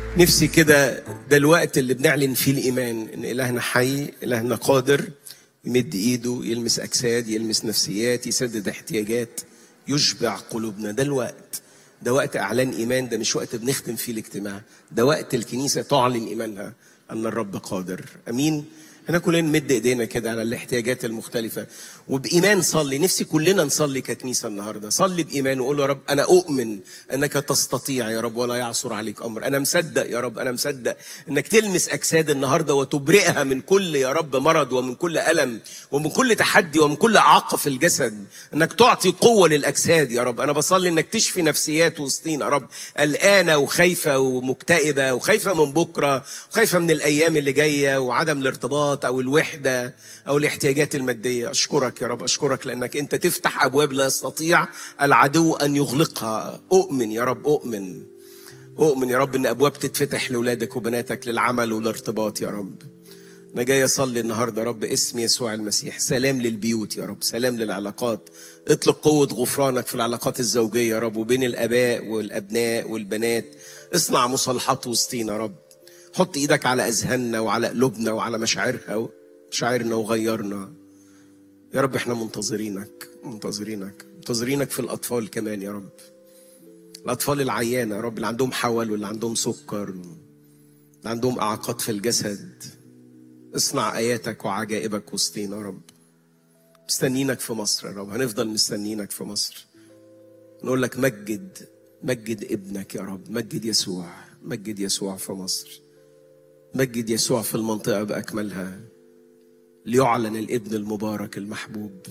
نفسي كده ده الوقت اللي بنعلن فيه الإيمان إن إلهنا حي إلهنا قادر يمد إيده يلمس أجساد يلمس نفسيات يسدد احتياجات يشبع قلوبنا ده الوقت ده وقت إعلان إيمان ده مش وقت بنختم فيه الاجتماع ده وقت الكنيسة تعلن إيمانها أن الرب قادر أمين احنا كلنا نمد ايدينا كده على الاحتياجات المختلفة وبإيمان صلي نفسي كلنا نصلي ككنيسة النهاردة صلي بإيمان وقول يا رب أنا أؤمن أنك تستطيع يا رب ولا يعصر عليك أمر أنا مصدق يا رب أنا مصدق أنك تلمس أجساد النهاردة وتبرئها من كل يا رب مرض ومن كل ألم ومن كل تحدي ومن كل إعاقة في الجسد أنك تعطي قوة للأجساد يا رب أنا بصلي أنك تشفي نفسيات وسطينا يا رب قلقانة وخايفة ومكتئبة وخايفة من بكرة وخايفة من الأيام اللي جاية وعدم الارتباط او الوحده او الاحتياجات الماديه اشكرك يا رب اشكرك لانك انت تفتح ابواب لا يستطيع العدو ان يغلقها اؤمن يا رب اؤمن اؤمن يا رب ان ابواب تتفتح لاولادك وبناتك للعمل والارتباط يا رب انا جاي اصلي النهارده يا رب اسم يسوع المسيح سلام للبيوت يا رب سلام للعلاقات اطلق قوه غفرانك في العلاقات الزوجيه يا رب وبين الاباء والابناء والبنات اصنع مصالحات وسطينا يا رب حط ايدك على اذهاننا وعلى قلوبنا وعلى مشاعرها مشاعرنا وغيرنا يا رب احنا منتظرينك منتظرينك منتظرينك في الاطفال كمان يا رب الاطفال العيانه يا رب اللي عندهم حول واللي عندهم سكر اللي عندهم اعاقات في الجسد اصنع اياتك وعجائبك وسطينا يا رب مستنينك في مصر يا رب هنفضل مستنيينك في مصر نقول لك مجد مجد ابنك يا رب مجد يسوع مجد يسوع في مصر مجد يسوع في المنطقة بأكملها ليعلن الابن المبارك المحبوب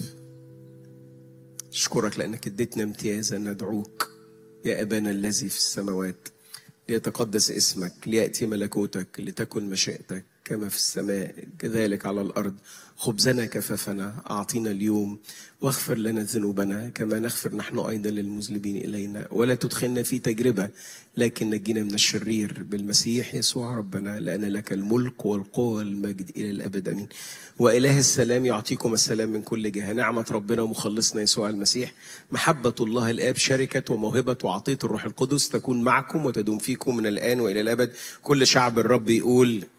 أشكرك لأنك اديتنا امتيازا ندعوك يا أبانا الذي في السماوات ليتقدس اسمك ليأتي ملكوتك لتكن مشيئتك كما في السماء كذلك على الأرض خبزنا كفافنا أعطينا اليوم واغفر لنا ذنوبنا كما نغفر نحن أيضا للمذنبين إلينا ولا تدخلنا في تجربة لكن نجينا من الشرير بالمسيح يسوع ربنا لأن لك الملك والقوة والمجد إلى الأبد أمين وإله السلام يعطيكم السلام من كل جهة نعمة ربنا ومخلصنا يسوع المسيح محبة الله الآب شركة وموهبة وعطية الروح القدس تكون معكم وتدوم فيكم من الآن وإلى الأبد كل شعب الرب يقول